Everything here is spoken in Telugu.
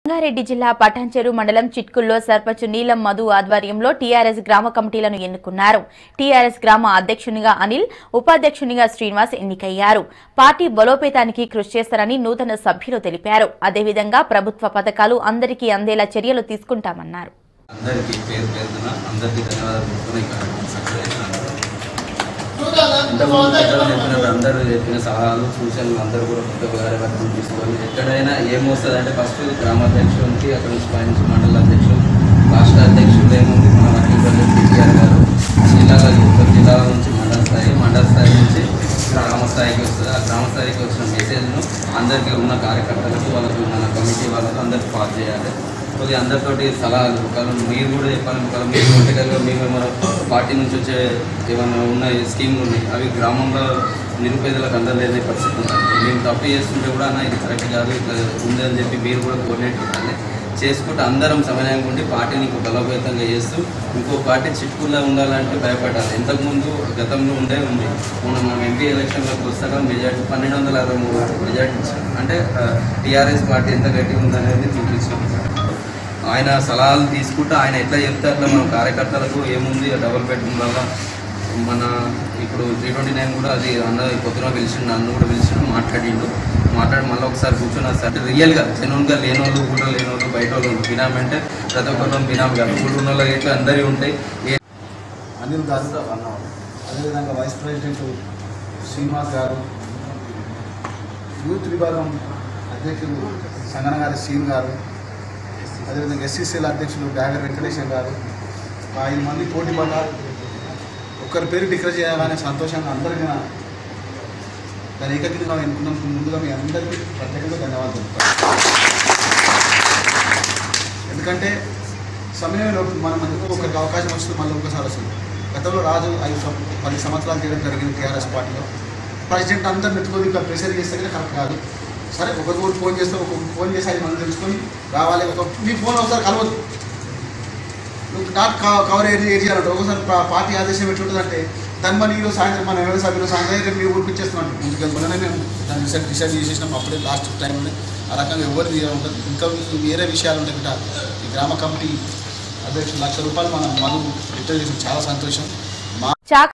రంగారెడ్డి జిల్లా పటాన్చెరు మండలం చిట్కుల్లో సర్పంచ్ నీలం మధు ఆధ్వర్యంలో టీఆర్ఎస్ గ్రామ కమిటీలను ఎన్నుకున్నారు టీఆర్ఎస్ గ్రామ అధ్యక్షునిగా అనిల్ ఉపాధ్యక్షునిగా శ్రీనివాస్ ఎన్నికయ్యారు పార్టీ బలోపేతానికి కృషి చేస్తారని నూతన సభ్యులు తెలిపారు అదేవిధంగా ప్రభుత్వ పథకాలు అందరికీ అందేలా చర్యలు తీసుకుంటామన్నారు అందరికీ పేరు పేరున అందరికీ ధన్యవాదాలు చెప్తున్నా ఈ కార్యక్రమం సక్సెస్ చేసినందుకు. ఇంతకుముందు పెద్దలు చెప్పినట్టు అందరూ చెప్పిన సలహాలు సూచనలు అందరూ కూడా కొత్త కార్యవర్గం తీసుకొని ఎక్కడైనా ఏమొస్తుంది అంటే ఫస్ట్ గ్రామాధ్యక్షునికి అక్కడ నుంచి పై నుంచి మండల అధ్యక్షులు రాష్ట్ర అధ్యక్షులు ఏముంది మన వకీల్ టీఆర్ గారు జిల్లాల ఒక్క జిల్లాల నుంచి మండల స్థాయి మండల స్థాయి నుంచి గ్రామ స్థాయికి వస్తుంది ఆ గ్రామ స్థాయికి వచ్చిన మెసేజ్ను అందరికీ ఉన్న కార్యకర్తలకు వాళ్ళకు మన కమిటీ వాళ్ళకు అందరికి పాస్ చేయాలి కొద్దిగా అందరితోటి సలహాలు ఒకవేళ మీరు కూడా చెప్పాలి ఒకవేళ మీరు పొలిటికల్గా మేము ఏమైనా పార్టీ నుంచి వచ్చే ఏమైనా ఉన్నాయి స్కీమ్లు ఉన్నాయి అవి గ్రామంలో నిరుపేదలకు అందలేని పరిస్థితి ఉంది మేము తప్పు చేస్తుంటే కూడా అన్న ఇది కరెక్ట్ కాదు ఇట్లా ఉంది అని చెప్పి మీరు కూడా కోఆర్డినేట్ చేయాలి చేసుకుంటూ అందరం సమయంగా ఉండి పార్టీని ఇంకో బలోపేతంగా చేస్తూ ఇంకో పార్టీ చిట్టుకుల్లో ఉండాలంటే భయపడాలి ఇంతకుముందు గతంలో ఉండే ఉంది మొన్న మనం ఎంపీ ఎలక్షన్లోకి వస్తాక మెజార్టీ పన్నెండు వందల అరవై మూడు మెజార్టీ ఇచ్చాం అంటే టీఆర్ఎస్ పార్టీ ఎంత గట్టిగా ఉందనేది చూపించాం ఆయన సలహాలు తీసుకుంటూ ఆయన ఎట్లా చెప్తే అట్లా మన కార్యకర్తలకు ఏముంది డబుల్ బెడ్రూమ్ వల్ల మన ఇప్పుడు త్రీ ట్వంటీ నైన్ కూడా అది అన్న పొద్దున పిలిచిండు నన్ను కూడా పిలిచిండు మాట్లాడిండు మాట్లాడి మళ్ళీ ఒకసారి కూర్చొని సార్ రియల్గా జెన్యున్గా లేని వాళ్ళు కూడా లేని వాళ్ళు బయట వాళ్ళు బినామీ అంటే ప్రతి ఒక్కరు బినామీ కాదు కూడా ఉన్న వాళ్ళు ఇట్లా అందరి ఉంటాయి ఏ అనిల్ గారు అదేవిధంగా వైస్ ప్రెసిడెంట్ శ్రీనివాస్ గారు యూత్ విభాగం అధ్యక్షులు సంగన గారి సీన్ గారు అదేవిధంగా ఎస్సీసీల అధ్యక్షులు డాగర్ వెంకటేశ్వర గారు ఒక ఐదు మంది పోటీ పడ్డారు ఒక్కరి పేరు డిక్లేర్ చేయాలనే సంతోషంగా అందరికీ నా- దాని ఏకగ్రీవంగా ఎన్నుకున్నందుకు ముందుగా మీ అందరికీ ప్రత్యేకంగా ధన్యవాదాలు తెలుపుతాను ఎందుకంటే సమయంలో మన మందికి ఒకరికి అవకాశం వస్తుంది మళ్ళీ ఒకసారి వస్తుంది గతంలో రాజు ఐదు సం- పది సంవత్సరాలు చేయడం జరిగింది టీఆర్ఎస్ పార్టీలో ప్రెసిడెంట్ అందరిని ఎత్తుకొని ఇంకా ప్రెషర్ చేస్తే కానీ కరెక్ట్ కాదు సరే ఒకరికి ఫోన్ చేస్తే ఒక ఫోన్ చేసి ఐదు మంది తెలుసుకొని రావాలి ఒక మీ ఫోన్ ఒకసారి కలవద్దు నువ్వు డాట్ క- కవర్ ఏరియా ఏరియా అంటే ఒకసారి పా- పార్టీ ఆదేశం ఎట్లుంటుందంటే దాని మన ఈరోజు సాయంత్రం మన ఎవరి సభ్యులు సాయంత్రం రేపు మీ ఊరికి ఇచ్చేస్తున్నాం ముందుకు వెళ్తున్నానే మేము దాన్ని డిసైడ్ డిసైడ్ చేసేసినాం అప్పుడే లాస్ట్ టైంలో ఆ రకంగా ఎవరు ఉంటుంది ఇంకా వేరే విషయాలు ఉంటాయి బిడ్డ ఈ గ్రామ కమిటీ అధ్యక్షులు లక్ష రూపాయలు మనం మధు రిటైర్ చేసిన చాలా సంతోషం మా చాక్